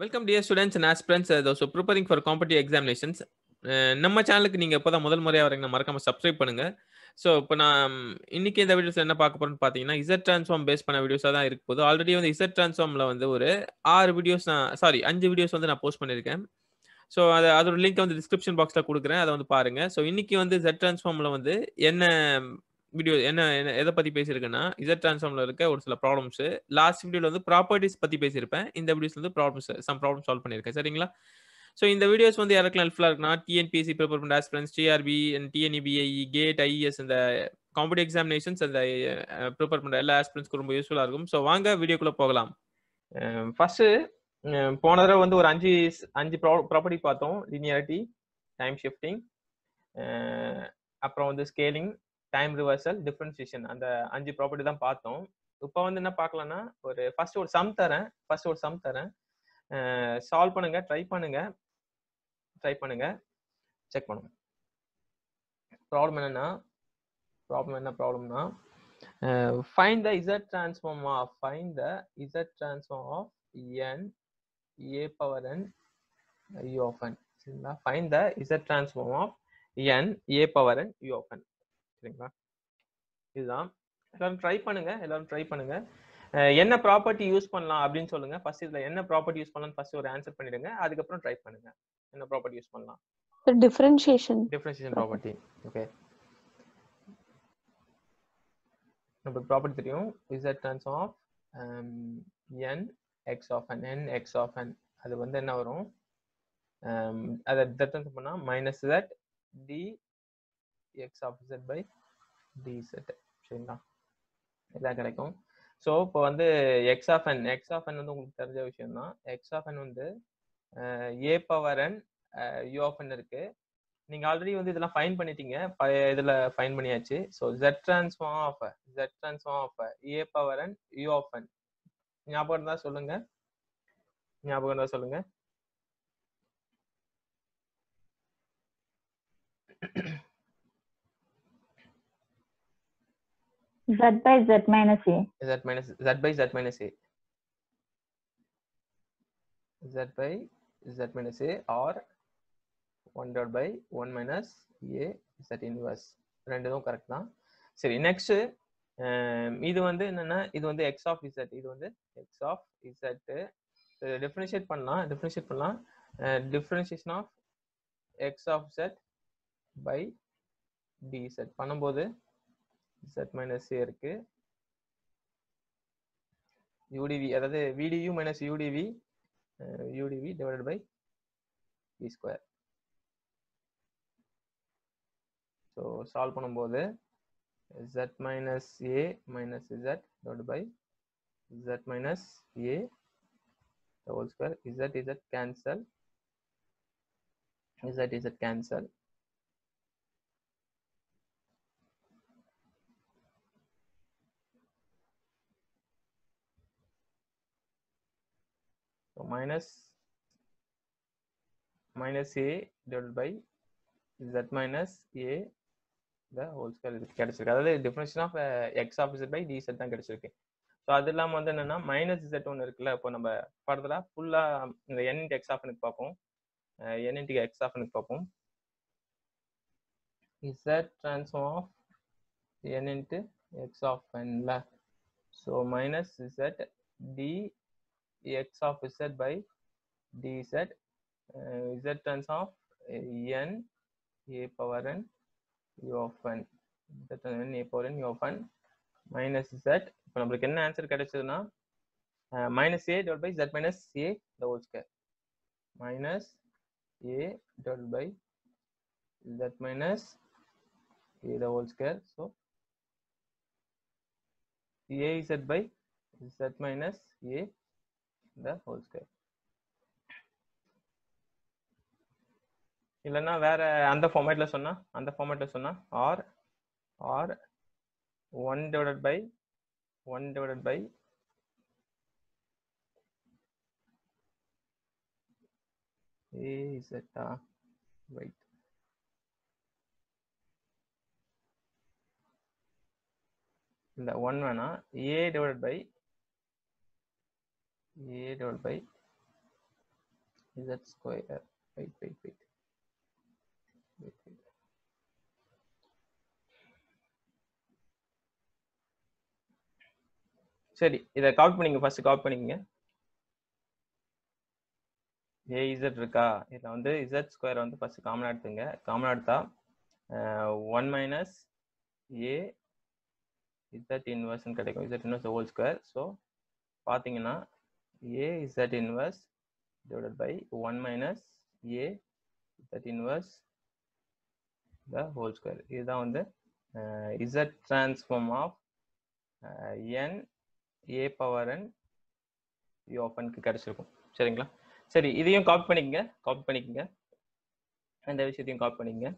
Welcome dear students and aspirants those preparing for competitive examinations நம்ம சேனலுக்கு நீங்கள் இப்போ தான் முதல் முறையாக வரீங்க மறக்காம சப்ஸ்கிரைப் பண்ணுங்க ஸோ இப்போ நான் இன்னைக்கு இந்த வீடியோஸ் என்ன பார்க்க போறேன்னு பார்த்தீங்கன்னா இசட் ட்ரான்ஸ்ஃபார்ம் பேஸ் பண்ண வீடியோஸாக தான் இருக்கு போது ஆல்ரெடி வந்து இசட் ட்ரான்ஸ்ஃபார்மில் வந்து ஒரு ஆறு வீடியோஸ் நான் சாரி அஞ்சு வீடியோஸ் வந்து நான் போஸ்ட் பண்ணியிருக்கேன் ஸோ அது அதோட லிங்க் வந்து டிஸ்கிரிப்ஷன் பாக்ஸில் கொடுக்குறேன் அதை வந்து பாருங்க ஸோ இன்னைக்கு வந்து ஜெட் ட்ரான்ஸ்ஃபார்மில் வந்து என்ன வீடியோ என்ன என்ன எதை பற்றி பேசியிருக்கேன்னா இசட் ட்ரான்ஸ்ஃபார்மில் இருக்க ஒரு சில ப்ராப்ளம்ஸ் லாஸ்ட் வீடியோவில் வந்து ப்ராப்பர்ட்டிஸ் பற்றி பேசியிருப்பேன் இந்த வீடியோஸ் வந்து ப்ராப்ளம்ஸ் சம் ப்ராப்ளம் சால்வ் பண்ணியிருக்கேன் சரிங்களா ஸோ இந்த வீடியோஸ் வந்து யாருக்கெல்லாம் ஹெல்ப்ஃபுல்லாக இருக்குன்னா டிஎன்பிஎஸ்சி ப்ரிப்பேர் பண்ணுற aspirants TRB and TNEBI GATE IES இந்த காம்படிவ் எக்ஸாமினேஷன்ஸ் அந்த ப்ரிப்பேர் பண்ணுற எல்லா ஆஸ்பிரன்ஸ்க்கு ரொம்ப யூஸ்ஃபுல்லாக இருக்கும் ஸோ வாங்க வீடியோக்குள்ளே போகலாம் ஃபர்ஸ்ட்டு போன தடவை வந்து ஒரு அஞ்சு அஞ்சு ப்ராப்பர்ட்டி பார்த்தோம் லீனியாரிட்டி டைம் ஷிஃப்டிங் அப்புறம் வந்து ஸ்கேலிங் டைம் ரிவர்சல் டிஃபரன்சியேஷன் அந்த அஞ்சு ப்ராப்பர்ட்டி தான் பார்த்தோம் இப்போ வந்து என்ன பார்க்கலாம்னா ஒரு ஃபர்ஸ்ட் ஒரு சம் தரேன் ஃபர்ஸ்ட் ஒரு சம் தரேன் சால்வ் பண்ணுங்க ட்ரை பண்ணுங்க ட்ரை பண்ணுங்க செக் பண்ணுங்க ப்ராப்ளம் என்னன்னா ப்ராப்ளம் என்ன ப்ராப்ளம்னா find the Z transform of find the Z transform of n A power N you of n சரிங்களா find the Z transform of n A power N you of n சரிங்களா இதுதான் எல்லாரும் try பண்ணுங்க எல்லாரும் try பண்ணுங்க என்ன property use பண்ணலாம் அப்படின்னு சொல்லுங்க ஃபர்ஸ்ட் இதுல என்ன ப்ராப்பர்ட்டி யூஸ் பண்ணலாம் ஃபர்ஸ்ட் ஒரு ஆன்சர் பண்ணிடுங்க அதுக்கப்புறம் ட்ரை பண்ணுங்க என்ன ப்ராப்பர்ட்டி யூஸ் பண்ணலாம் டிஃபரன்ஷியேஷன் டிஃபரன்ஷியேஷன் ப்ராப்பர்ட்டி ஓகே நமக்கு ப்ராப்பர்ட்டி தெரியும் Z transform of n x of n n x of n அது வந்து என்ன வரும் அதை டிஃபரன்ஸ் பண்ணா minus z d x of Z by D z சரிங்களா இதான் கிடைக்கும் ஸோ இப்போ வந்து X of n x of என் வந்து உங்களுக்கு தெரிஞ்ச விஷயம் தான் எக்ஸ் ஆஃப் என் வந்து a power N you of n இருக்கு நீங்க ஆல்ரெடி வந்து இதெல்லாம் ஃபைன் பண்ணிட்டீங்க இதுல ஃபைன் பண்ணியாச்சு so Z transform of Z transform of a power N you of n ஞாபகம் இருந்தா சொல்லுங்க ஞாபகம் இருந்தா சொல்லுங்க z by z minus a z minus z by z minus a z by z minus a or 1 dot by 1 minus a z inverse ரெண்டுதும் correct தான் சரி next இது வந்து என்னன்னா இது வந்து எக்ஸ் ஆஃப் இசட் இது வந்து எக்ஸ் ஆஃப் இசட் டிஃபரன்ஷியேட் பண்ணலாம் டிஃபரன்ஷியேட் பண்ணலாம் differentiation of X of Z by D Z பண்ணும்போது z மைனஸ் ஏ இருக்கு யூடிவி அதாவது v d u minus u d v u d v divided by v square so solve பண்ணும்போது z minus a minus z divide by z minus a whole square z z cancel z z cancel So minus minus a divided by z minus a the whole square இது கிடைச்சிருக்கு அதாவது differential of X of Z by d z தான் கிடைச்சிருக்கு so அது இல்லாமல் வந்து என்னன்னா minus Z ஒன்று இருக்குல்ல இப்போ நம்ம ஃபர்தராக ஃபுல்லாக இந்த என் இன்ட்டு எக்ஸ் ஆஃப்னுக்கு பார்ப்போம் என் இன்ட்டு எக்ஸ் ஆஃப்னுக்கு பார்ப்போம் Z transform of n into X of என்ல so minus z d x of z by dz uh, z turns of n a power n u of n z n a power n u of n minus z இப்போ நம்மளுக்கு என்ன answer கிடைச்சதுன்னா minus a divide by z minus a the whole square minus a divide by z minus a the whole square so a Z by z minus a the whole square இல்லைன்னா வேற அந்த ஃபார்மேட்ல சொன்னா அந்த ஃபார்மேட்ல சொன்னா or or one divided by one divided by a இசட்டா right இந்த ஒன் வேணா a divided by a divided by z square wait wait wait சரி இதை காப்பி பண்ணிங்க ஃபர்ஸ்ட் காப்பி பண்ணிக்கங்க ஏஇசட் இருக்கா இதில் வந்து இசட் ஸ்கொயர் வந்து ஃபர்ஸ்ட் காமன் எடுத்துங்க காமன் எடுத்தா ஒன் மைனஸ் ஏ இசட் இன்வர்ஸ்னு கிடைக்கும் z inverse whole square so பார்த்தீங்கன்னா a Z inverse divided by one minus A Z inverse the whole square இதுதான் வந்து Z transform of n A power N u ஆஃபனுக்கு கிடைச்சிருக்கும் சரிங்களா சரி இதையும் காப்பி பண்ணிக்கங்க காப்பி பண்ணிக்கங்க அந்த விஷயத்தையும் காப்பி பண்ணிக்கங்க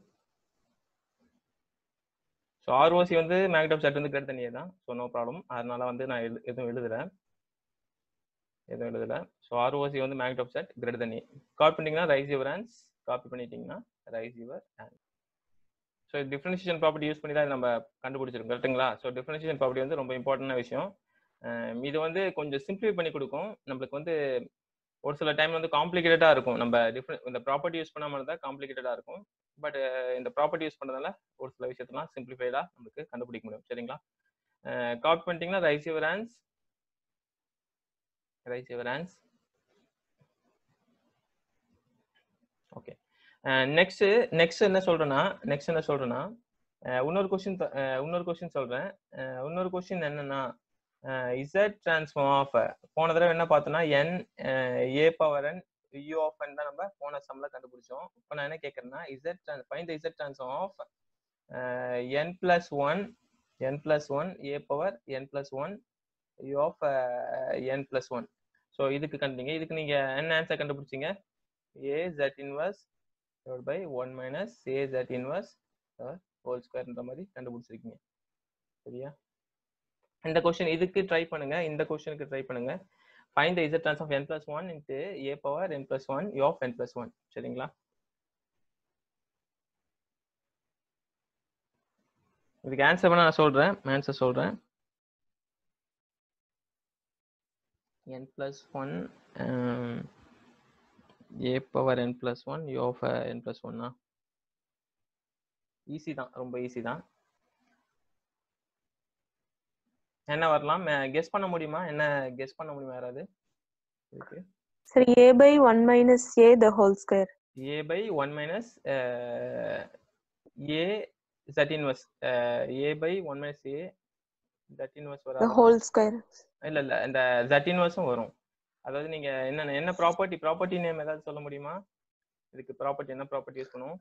ஸோ ஆர்ஓசி வந்து மேக்டப் செட் வந்து கிரெட் தனியே தான் ஸோ நோ ப்ராப்ளம் அதனால வந்து நான் எழு எதுவும் எழுதுறேன் எதுவும் எழுதல ஸோ ஆர்ஓசி வந்து மேக்டப் செட் கிரெட் தனி காப்பி பண்ணிட்டீங்கன்னா ரைஸ் யுவர் ஹேண்ட்ஸ் காப்பி பண்ணிட்டீங்கன்னா raise your hand so differentiation property use பண்ணி தான் நம்ம கண்டுபிடிச்சிருக்கோம் கரெக்ட்டுங்களா ஸோ டிஃபரன்ஷியேஷன் ப்ராப்பர்ட்டி வந்து ரொம்ப இம்பார்ட்டன்டான விஷயம் இது வந்து கொஞ்சம் சிம்பிளை பண்ணி கொடுக்கும் நம்மளுக்கு வந்து ஒரு சில டைம் வந்து காம்ப்ளிகேட்டடாக இருக்கும் நம்ம டிஃப்ரெண்ட் இந்த ப்ராப்பர்ட்டி யூஸ் பண்ணாமல் இருந்தால் காம்ப்ளிகேட்டடாக இருக்கும் பட் இந்த ப்ராப்பர்ட்டி யூஸ் பண்ணதால ஒரு சில விஷயத்தெல்லாம் சிம்பிளிஃபைடாக நம்மளுக்கு கண்டுபிடிக்க முடியும் சரிங்களா காப்பி பண்ணிட்டீங்கன்னா raise your hands raise your hands okay next next என்ன சொல்றேன்னா நெக்ஸ்ட் என்ன சொல்றேன்னா இன்னொரு கொஸ்டின் இன்னொரு கொஸ்டின் சொல்றேன் இன்னொரு கொஸ்டின் என்னன்னா இசட் டிரான்ஸ்ஃபார்ம் ஆஃப் போன தடவை என்ன பார்த்தோம்னா n A power N you of n தான் நம்ம போன சம்ல கண்டுபிடிச்சோம் இப்போ நான் என்ன கேட்கறேன்னா Z find Z transform of N plus one N plus one A power N plus one you of N plus one so இதுக்கு கண்டுங்க இதுக்கு நீங்க என்ன ஆன்சர் கண்டுபிடிச்சீங்க a Z inverse by one minus A Z inverse whole ஸ்கொயர்ன்ற மாதிரி கண்டுபிடிச்சிருக்கீங்க சரியா இந்த கொஸ்டின் இதுக்கு ட்ரை பண்ணுங்க இந்த கொஸ்டினுக்கு ட்ரை பண்ணுங்க find the Z trans of N plus one into A power N plus one you of N plus one சரிங்களா இதுக்கு ஆன்சர் பண்ண நான் சொல்றேன் ஆன்சர் சொல்றேன் என் plus one A power N plus one you of N plus ஒன்னா easy தான் ரொம்ப easy தான் என்ன வரலாம் கெஸ் பண்ண முடியுமா என்ன கெஸ் பண்ண முடியுமா யாராவது இருக்கு Sir, a by 1 minus a the whole square. A by one minus a Z inverse a by one minus a Z inverse The வராது whole square. இல்ல இல்ல இந்த ஜட் இன்வர்ஸும் வரும் அதாவது நீங்க என்ன என்ன ப்ராப்பர்ட்டி ப்ராப்பர்ட்டி நேம் ஏதாவது சொல்ல முடியுமா இதுக்கு ப்ராப்பர்ட்டி என்ன ப்ராப்பர்ட்டி யூஸ் பண்ணுவோம்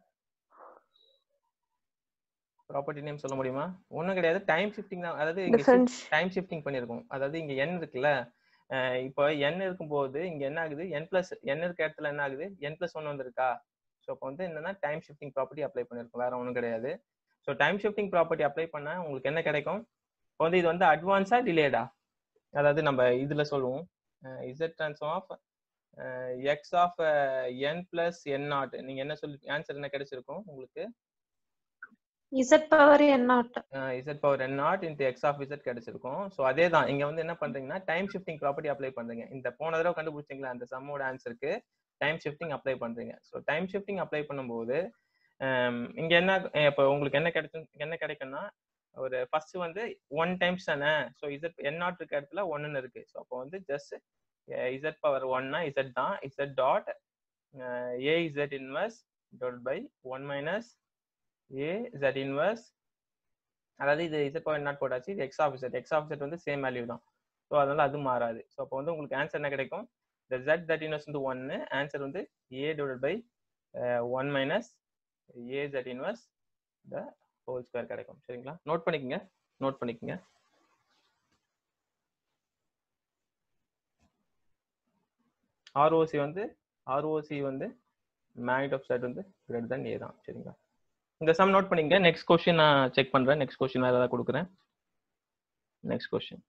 ப்ராப்பர்ட்டி நேம் சொல்ல முடியுமா ஒண்ணும் கிடையாது டைம் ஷிஃப்டிங் தான் அதாவது இங்க Different. டைம் ஷிஃப்டிங் பண்ணியிருக்கோம் அதாவது இங்க n இருக்குல்ல அஹ் இப்போ n இருக்கும்போது இங்க என்ன ஆகுது n பிளஸ் n இருக்க இடத்துல என்ன ஆகுது n பிளஸ் ஒன் வந்திருக்கா ஸோ இப்போ வந்து என்னன்னா டைம் ஷிஃப்டிங் ப்ராப்பர்ட்டி அப்ளை பண்ணிருக்கோம் வேற ஒன்றும் கிடையாது so time shifting property apply பண்ணா உங்களுக்கு என்ன கிடைக்கும் இப்போ வந்து இது வந்து அட்வான்ஸா டிலேடா அதாவது நம்ம இதுல சொல்லுவோம் Z transform of X of N plus N naught நீங்க என்ன சொல்லி ஆன்சர் என்ன கிடைச்சிருக்கும் உங்களுக்கு Z power n naught. Z power N naught into X of Z கிடைச்சிருக்கும் ஸோ அதே தான் இங்க வந்து என்ன பண்றீங்கன்னா டைம் ஷிஃப்டிங் ப்ராப்பர்ட்டி அப்ளை பண்றீங்க இந்த போன தடவை கண்டுபிடிச்சிங்களா அந்த சம்மோட ஆன்சருக்கு டைம் ஷிஃப்டிங் அப்ளை பண்றீங்க ஸோ டைம் ஷிஃப்டிங் அப்ளை பண்ணும்போது ஹம், இங்க என்ன இப்போ உங்களுக்கு என்ன கிடைக்கும் என்ன கிடைக்கும்னா ஒரு ஃபர்ஸ்ட் வந்து ஒன் டைம்ஸ் தானே ஸோ இசட் என் நாட் இருக்க இடத்துல ஒன்னு இருக்கு ஸோ அப்போ வந்து ஜஸ்ட் இசட் பவர் ஒன்னா இசட் தான் Z dot A Z inverse dot by one minus A Z inverse அதாவது இது இசட் பவர் நாட் போட்டாச்சு இது X of Z X of Z வந்து சேம் வேல்யூ தான் ஸோ அதனால அது மாறாது ஸோ அப்போ வந்து உங்களுக்கு ஆன்சர் என்ன கிடைக்கும் இந்த ஜெட் தட் இன்வர்ஸ் வந்து ஒன்னு ஆன்சர் வந்து A divide by one minus A Z inverse the whole square கிடைக்கும் சரிங்களா நோட் பண்ணிக்கங்க நோட் பண்ணிக்கங்க ஆர்ஓசி வந்து ஆர்ஓசி வந்து மேக்னட் ஆஃப் செட் வந்து கிரேட்டர் than ஏ தான் சரிங்களா இந்த சம் நோட் பண்ணிங்க நெக்ஸ்ட் கொஸ்டின் நான் செக் பண்றேன் நெக்ஸ்ட் கொஸ்டின் வேற ஏதாவது கொடுக்குறேன் நெக்ஸ்ட் கொஸ்டின்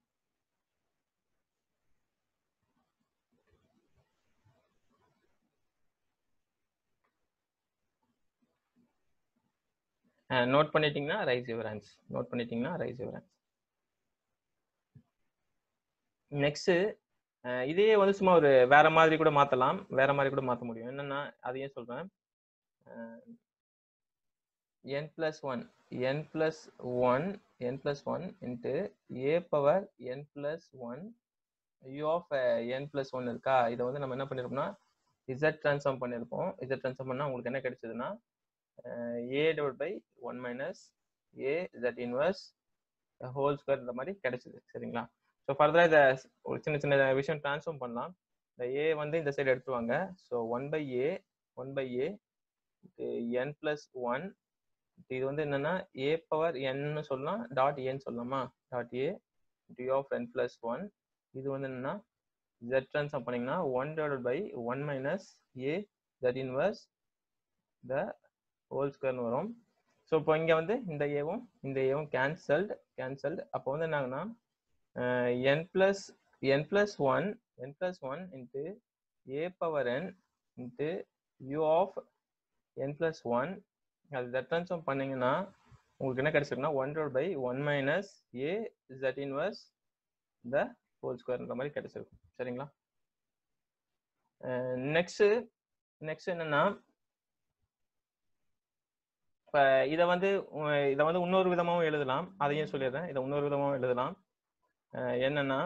நோட் பண்ணிட்டீங்கன்னா ரைஸ் யுவர் ஹேண்ட்ஸ் நோட் பண்ணிட்டீங்கன்னா raise your hands next ah இதையே வந்து சும்மா ஒரு வேற மாதிரி கூட மாத்தலாம் வேற மாதிரி கூட மாத்த முடியும் என்னன்னா அதையே சொல்றேன் என் plus one N plus one N plus one into A power N plus one you of N plus one இருக்கா இதை வந்து நம்ம என்ன பண்ணிருப்போம்னா இசட் ட்ரான்ஸ்ஃபார்ம் பண்ணியிருப்போம் இசட் ட்ரான்ஸ்ஃபார்ம் பண்ணால் உங்களுக்கு என்ன கிடைச்சதுன்னா A divide by one minus A Z inverse whole square இந்த மாதிரி கிடைச்சது சரிங்களா ஸோ ஃபர்தராக இதை ஒரு சின்ன சின்ன விஷயம் ட்ரான்ஸ்ஃபார்ம் பண்ணலாம் இந்த ஏ வந்து இந்த சைடு எடுத்துருவாங்க so one by A one by A N plus one இது வந்து என்னன்னா ஏ பவர் என்னு சொல்லலாம் டாட் ஏன்னு சொல்லலாமா dot A D of N plus one இது வந்து என்னன்னா ஜெட் ட்ரான்ஸ்ஃபார்ம் பண்ணீங்கன்னா one divide by one minus A Z inverse the whole ஸ்கொயர்னு வரும் ஸோ இப்போ இங்கே வந்து இந்த ஏவும் இந்த ஏவும் கேன்சல்டு கேன்சல்டு அப்போ வந்து என்னாங்கன்னா N plus N plus one N plus one into A power N into U of N plus one அது ஜெட் ட்ரான்ஸ்ஃபார்ம் பண்ணீங்கன்னா உங்களுக்கு என்ன கிடைச்சிருக்குன்னா one divide by one minus A Z inverse the whole ஸ்கொயர்ன்ற மாதிரி கிடைச்சிருக்கும் சரிங்களா நெக்ஸ்ட் நெக்ஸ்ட் என்னன்னா இப்போ இதை வந்து இதை வந்து இன்னொரு விதமாகவும் எழுதலாம் அதையும் சொல்லிடுறேன் இதை இன்னொரு விதமாகவும் எழுதலாம் என்னன்னா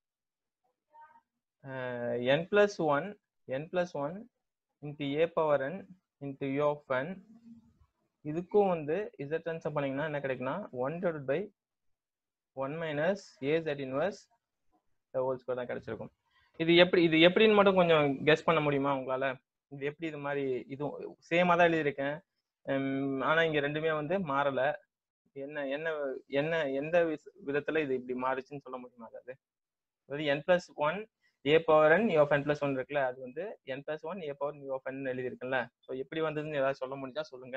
N plus one N plus one into A power N into U of N இதுக்கும் வந்து இசட் ட்ரான்ஸ்ஃபார் பண்ணீங்கன்னா என்ன கிடைக்குன்னா one divide by one minus A Z inverse whole square தான் கிடைச்சிருக்கும் இது எப்படி இது எப்படின்னு மட்டும் கொஞ்சம் கெஸ் பண்ண முடியுமா உங்களால இது எப்படி இது மாதிரி இது சேமா தான் எழுதியிருக்கேன் ஆனா இங்க ரெண்டுமே வந்து மாறல என்ன என்ன என்ன எந்த விதத்துல இது இப்படி மாறுச்சுன்னு சொல்ல முடியுமா அதாவது அதாவது N plus one A power N you of N plus one இருக்குல்ல அது வந்து N plus one A power U of N எழுதியிருக்குல்ல ஸோ எப்படி வந்ததுன்னு ஏதாவது சொல்ல முடிஞ்சா சொல்லுங்க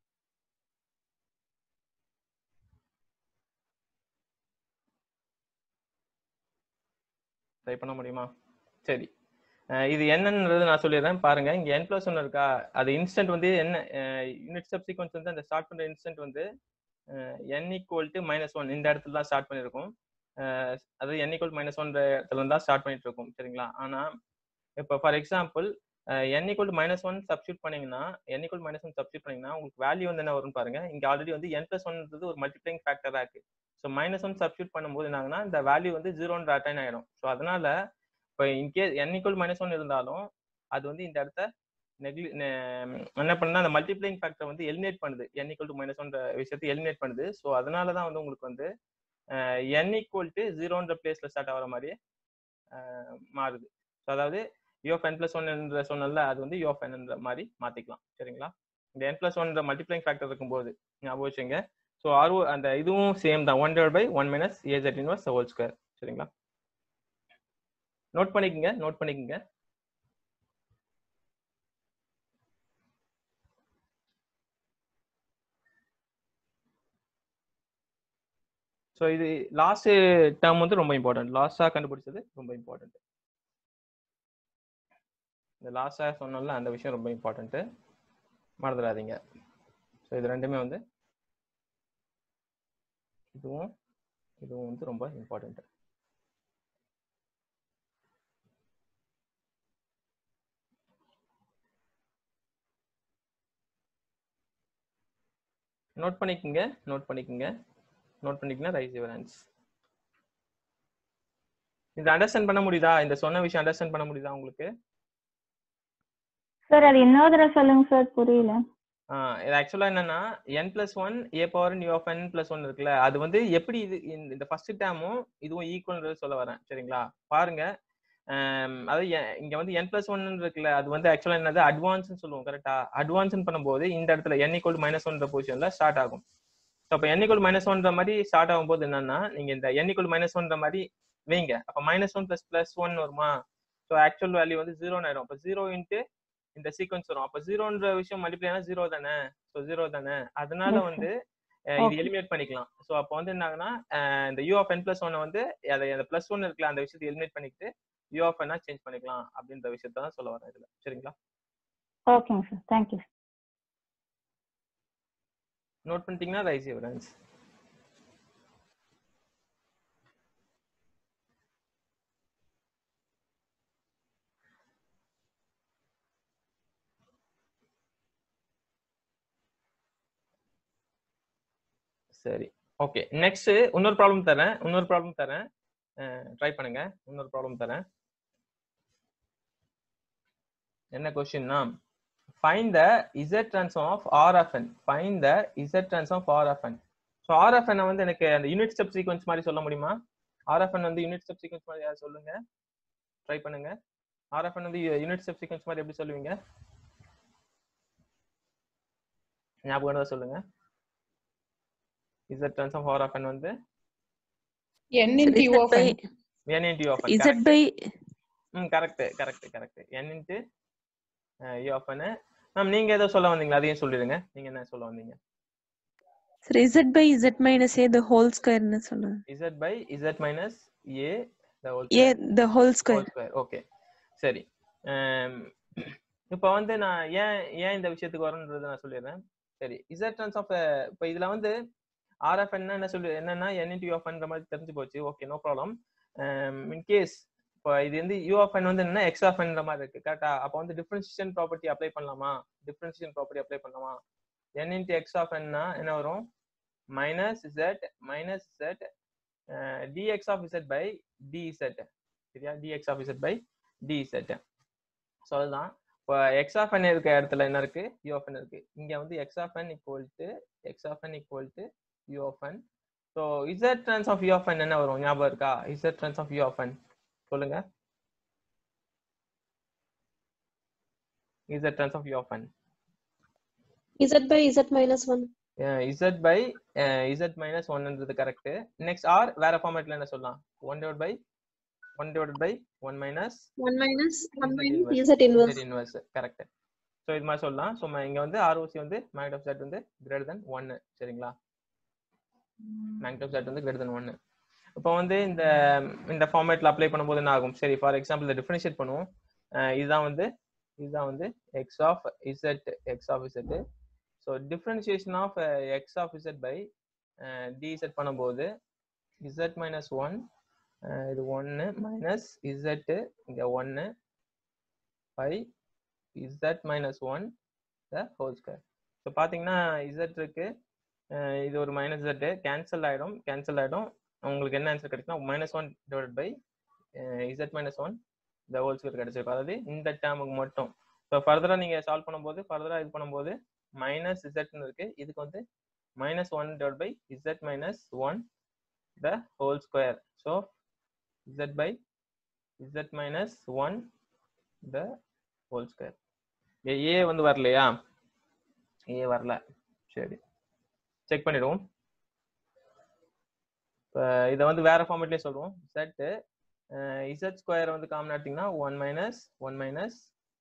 ட்ரை பண்ண முடியுமா சரி இது என்னன்றது நான் சொல்லிடுறேன் பாருங்க இங்க என் பிளஸ் ஒன் இருக்கா அது இன்ஸ்டன்ட் வந்து என்ன யூனிட் சப்சிக்வன்ஸ் வந்து அந்த ஸ்டார்ட் பண்ற இன்ஸ்டன்ட் வந்து N equal to minus one இந்த இடத்துல தான் ஸ்டார்ட் பண்ணிருக்கும் அதாவது என் ஈக்குவல் மைனஸ் ஒன் இடத்துல தான் ஸ்டார்ட் பண்ணிட்டு இருக்கும் சரிங்களா ஆனா இப்போ for example N equal to minus one substitute பண்ணீங்கன்னா N equal minus one substitute பண்ணீங்கன்னா உங்களுக்கு வேல்யூ வந்து என்ன வரும்னு பாருங்க இங்க ஆல்ரெடி வந்து என் பிளஸ் ஒன்றது ஒரு மல்டிப்ளைங் ஃபேக்டரா இருக்கு ஸோ மைனஸ் ஒன் சப்ஸ்டியூட் பண்ணும்போது என்னாங்கன்னா இந்த வேல்யூ வந்து ஜீரோன்ற அட்டைன் ஆயிடும் ஸோ அதனால இப்போ in case N equal minus one இருந்தாலும் அது வந்து இந்த இடத்த நெக்லி என்ன பண்ணுன்னா அந்த மல்டிப்ளைங் ஃபேக்டர் வந்து எலிமினேட் பண்ணுது என் ஈக்குவல் டு மைனஸ் ஒன்ற விஷயத்தை எலிமினேட் பண்ணுது ஸோ அதனால தான் வந்து உங்களுக்கு வந்து என் ஈக்குவல் டு ஜீரோன்ற பிளேஸ்ல ஸ்டார்ட் ஆகிற மாதிரியே மாறுது ஸோ அதாவது U of N plus one என்ற சொன்னல அது வந்து யூ ஆஃப் என்ற மாதிரி மாத்திக்கலாம் சரிங்களா இந்த என் பிளஸ் ஒன்ற மல்டிப்ளைங் ஃபேக்டர் இருக்கும்போது ஞாபகம் வச்சுங்க ஸோ ஆர்ஓ அந்த இதுவும் சேம் தான் one divide by one minus A Z inverse whole square சரிங்களா நோட் பண்ணிக்கங்க நோட் பண்ணிக்கங்க ஸோ இது லாஸ்ட் டேர்ம் வந்து ரொம்ப இம்பார்ட்டன்ட் லாஸ்டாக கண்டுபிடிச்சது ரொம்ப இம்பார்ட்டன்ட் இந்த லாஸ்டாக சொன்னோம்ல அந்த விஷயம் ரொம்ப இம்பார்ட்டன்ட்டு மறந்துடாதீங்க ஸோ இது ரெண்டுமே வந்து இதுவும் இதுவும் வந்து ரொம்ப இம்பார்ட்டன்ட் நோட் பண்ணிக்கோங்க நோட் பண்ணிக்கோங்க நோட் பண்ணிக்கங்கன்னா ரைஸ் யுவர் ஹேண்ட்ஸ் இது அண்டர்ஸ்டாண்ட் பண்ண முடியுதா இந்த சொன்ன விஷயம் அண்டர்ஸ்டாண்ட் பண்ண முடியுதா உங்களுக்கு சார் அது இன்னொரு தடவை சொல்லுங்க சார் புரியல இது ஆக்சுவலா என்னன்னா N plus one A power U of N plus one இருக்குல்ல அது வந்து எப்படி இது இந்த ஃபர்ஸ்ட் டேமும் இதுவும் ஈக்குவல்ன்றது சொல்ல வரேன் சரிங்களா பாருங்க அதாவது இங்க வந்து என் பிளஸ் ஒன் இருக்குல்ல அது வந்து ஆக்சுவலா என்னது அட்வான்ஸ் சொல்லுவோம் கரெக்டா அட்வான்ஸ் பண்ணும்போது இந்த இடத்துல என் ஈக்குவல் மைனஸ் ஒன்ற பொசிஷன்ல ஸ்டார்ட் ஆகும் ஸோ அப்போ என் ஈக்குவல் மைனஸ் ஒன்ற மாதிரி ஸ்டார்ட் ஆகும்போது என்னன்னா நீங்க இந்த என் ஈக்குவல் மைனஸ் ஒன்ற மாதிரி வைங்க அப்போ minus one plus plus one வருமா ஸோ ஆக்சுவல் வேல்யூ வந்து ஜீரோன்னு ஆயிடும் அப்போ ஜீரோ இன்ட்டு இந்த சீக்வன்ஸ் வரும் அப்போ ஜீரோன்ற விஷயம் மல்டிப்ளைனா ஜீரோ தானே ஸோ ஜீரோ தானே அதனால வந்து இது எலிமினேட் பண்ணிக்கலாம் ஸோ அப்போ வந்து என்ன ஆகுனா இந்த U of N plus one வந்து அதை அந்த பிளஸ் ஒன் இருக்குல்ல அந்த விஷயத்தை எலிமினேட் பண்ணிக்கிட்டு யூ ஆஃப் என்ன சேஞ்ச் பண்ணிக்கலாம் அப்படின்ற விஷயத்த தான் சொல்ல வரேன் இதுல சரிங்களா ஓகேங்க சார் தேங்க்யூ நோட் பண்ணிட்டீங்கன்னா ரைஸ் யுவர் ஹேண்ட்ஸ் சரி ஓகே நெக்ஸ்ட் இன்னொரு ப்ராப்ளம் தரேன் இன்னொரு ப்ராப்ளம் தரேன் ட்ரை பண்ணுங்க இன்னொரு ப்ராப்ளம் தரேன் என்ன கொஸ்டின்னா find the Z transform of R of N find the Z transform of R of N so R of என் வந்து எனக்கு அந்த யூனிட் ஸ்டெப் சீக்வன்ஸ் மாதிரி சொல்ல முடியுமா ஆர் ஆஃப் என் வந்து யூனிட் ஸ்டெப் சீக்வன்ஸ் மாதிரி யாராவது சொல்லுங்க ட்ரை பண்ணுங்க ஆர் ஆஃப் என் வந்து யூனிட் ஸ்டெப் சீக்வன்ஸ் மாதிரி எப்படி சொல்லுவீங்க ஞாபகம் இருந்தா சொல்லுங்க இசட் ட்ரான்ஸ்ஃபார்ம் ஆர் ஆஃப் என் வந்து n into u of n n into u of n z correct. by ம் correct correct correct n into u of n ma'am நீங்க ஏதோ சொல்ல வந்தீங்களா அதையும் சொல்லிடுங்க நீங்க என்ன சொல்ல வந்தீங்க sir z by z minus a the whole square னு சொல்லுங்க z by z minus a the whole a square. the whole whole square square okay சரி இப்போ வந்து நான் ஏன் ஏன் இந்த விஷயத்துக்கு வரணுன்றதை நான் சொல்லிடுறேன் சரி இசட் ட்ரான்ஸ் ஆஃப் இப்போ இதுல வந்து ஆர்எஃப் என்ன சொல்லு என்னன்னா என் இன்டி ஆஃப் என்ற மாதிரி தெரிஞ்சு போச்சு okay no problem in case இப்போ இது வந்து யூ ஆஃப் என் வந்து என்ன எக்ஸ் ஆஃப் என்ற மாதிரி இருக்கு கரெக்டா அப்போ வந்து டிஃபரன்ஷியேஷன் ப்ராப்பர்ட்டி அப்ளை பண்ணலாமா டிஃபரன்ஷியேஷன் ப்ராப்பர்ட்டி அப்ளை பண்ணலாமா என் இன்டி எக்ஸ் ஆஃப் என்ன என்ன வரும் minus Z minus Z DX of Z by DZ சரியா DX of Z by DZ so அதுதான் இப்போ எக்ஸ் ஆஃப் என் இருக்க இடத்துல என்ன இருக்கு யூ ஆஃப் என் இருக்கு இங்க வந்து X of N equal to X of N equal to U of N so Z trans of U of N என்ன வரும் ஞாபகம் இருக்கா Z trans of U of N சொல்லுங்க Z trans of U of N z by z minus 1 Z by Z minus ஒன்ன்றது correct next or வேற ஃபார்மேட்ல என்ன சொல்லலாம் one divide by one divide by one minus 1 minus 1 Z minus inverse. z inverse Z inverse correct so இது மாதிரி சொல்லலாம் so இங்க வந்து ஆர்ஓசி வந்து மேக்னட் ஆஃப் செட் வந்து கிரேட்டர் தென் ஒன்னு சரிங்களா மேக்னட் ஆஃப் செட் வந்து கிரேட்டர் தென் ஒன்னு இப்போ வந்து இந்த இந்த ஃபார்மேட்ல அப்ளை பண்ணும்போது என்ன ஆகும் சரி ஃபார் எக்ஸாம்பிள் இதை டிஃபரன்ஷியேட் பண்ணுவோம் அஹ் இதுதான் வந்து இதுதான் வந்து X of Z X of Z so differentiation of X of Z by D Z பண்ணும்போது இசட் மைனஸ் ஒன் இது ஒன்று மைனஸ் இசட்டு இங்கே ஒன்று by z minus one the whole square so பார்த்தீங்கன்னா z இருக்கு அஹ் இது ஒரு மைனஸ் z கேன்சல் ஆகிடும் கேன்சல் ஆகிடும் உங்களுக்கு என்ன ஆன்சர் கிடைக்குன்னா minus one divide by z minus one the whole square கிடைச்சிருக்கும் அதாவது இந்த டேர்முக்கு மட்டும் ஸோ ஃபர்தராக நீங்கள் சால்வ் பண்ணும்போது ஃபர்தராக இது பண்ணும்போது மைனஸ் இசட்னு இருக்கு இதுக்கு வந்து minus one divide by z minus one the whole square so z by z minus one the whole square ஏ வந்து வரலையா ஏ வரல சரி செக் பண்ணிடுவோம் இப்போ இதை வந்து வேற ஃபார்மேட்லேயே சொல்லுவோம் செட் இசட் ஸ்கொயர் வந்து காமன் எடுத்தீங்கன்னா one minus one minus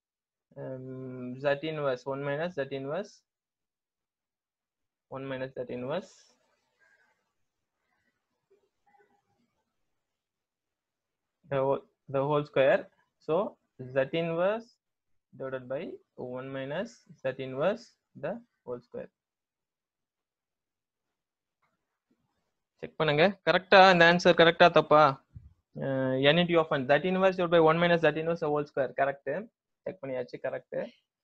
Z inverse one minus Z inverse one minus Z inverse the whole, the whole square so z inverse divided by 1 minus z inverse the whole square check பண்ணுங்க கரெக்டா இந்த answer கரெக்டா தப்பா என்இடி of one that inverse by one minus that inverse whole square correct check பண்ணியாச்சு correct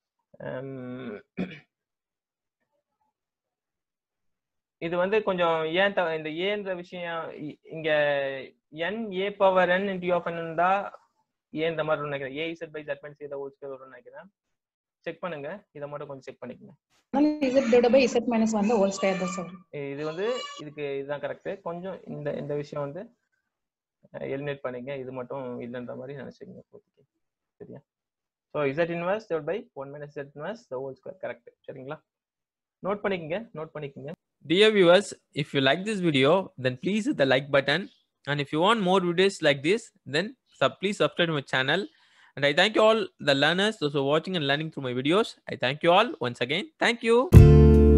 இது வந்து கொஞ்சம் ஏன் த- இந்த ஏன்ற விஷயம் இ- இங்க N A power N into of N இருந்தா ஏன்ற மாதிரி வரும்னு நினைக்கிறேன் A Z by Z minus ஏதோ ஹோல் ஸ்கொயர் வரும்னு நினைக்கிறேன் செக் பண்ணுங்க இதை மட்டும் கொஞ்சம் செக் பண்ணிக்கங்க z divided by z minus 1 the whole square தான் சார் இது வந்து இதுக்கு இதுதான் கரெக்ட் கொஞ்சம் இந்த இந்த விஷயம் வந்து எலிமினேட் பண்ணிங்க இது மட்டும் இல்லைன்ற மாதிரி நினைச்சுக்கங்க இப்போதைக்கு சரியா so Z inverse divide by one minus Z inverse the whole square correct சரிங்களா நோட் பண்ணிக்கங்க நோட் பண்ணிக்கங்க Dear viewers, if you like this video, then please hit the like button. And if you want more videos like this, then sub- please subscribe to my channel. And I thank you all the learners, those who are watching and learning through my videos. I thank you all once again. Thank you.